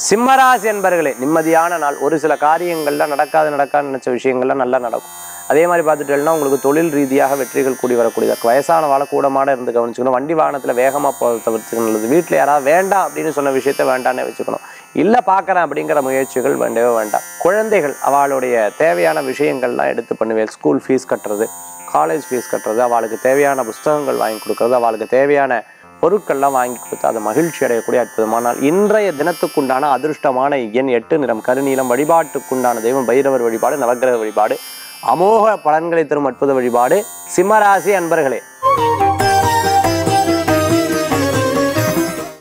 சிம்மராசி என்பர்களே நிம்மதியான நாள் ஒரு சில காரியங்கள்லாம் நடக்காது நடக்காது நினைச்ச விஷயங்கள்லாம் நல்லா நடக்கும் அதே மாதிரி பார்த்துட்டேன்னா உங்களுக்கு தொழில் ரீதியாக வெற்றிகள் கூடி வரக்கூடியது வயசான வாழ கூடமாட இருந்து கவனிச்சுக்கணும் வண்டி வாகனத்தில் வேகமாக போகிறத தவிர்த்துக்கணும் நல்லது வீட்டில் யாராவது வேண்டாம் அப்படின்னு சொன்ன விஷயத்த வேண்டாம்னே வச்சுக்கணும் இல்லை பார்க்குறேன் அப்படிங்கிற முயற்சிகள் வேண்டவே வேண்டாம் குழந்தைகள் அவளுடைய தேவையான விஷயங்கள்லாம் எடுத்து பண்ணுவேன் ஸ்கூல் ஃபீஸ் கட்டுறது காலேஜ் ஃபீஸ் கட்டுறது அவளுக்கு தேவையான புஸ்தகங்கள் வாங்கி கொடுக்கறது அவளுக்கு தேவையான பொருட்கள்லாம் வாங்கி கொடுத்து அதை மகிழ்ச்சி அடையக்கூடிய அற்புதமான நாள் இன்றைய தினத்துக்குண்டான அதிர்ஷ்டமான எண் எட்டு நிறம் கருநீலம் வழிபாட்டுக்குண்டான தெய்வம் பைரவர் வழிபாடு நவக்கிரக வழிபாடு அமோக பலன்களை தரும் அற்புத வழிபாடு சிம்மராசி அன்பர்களே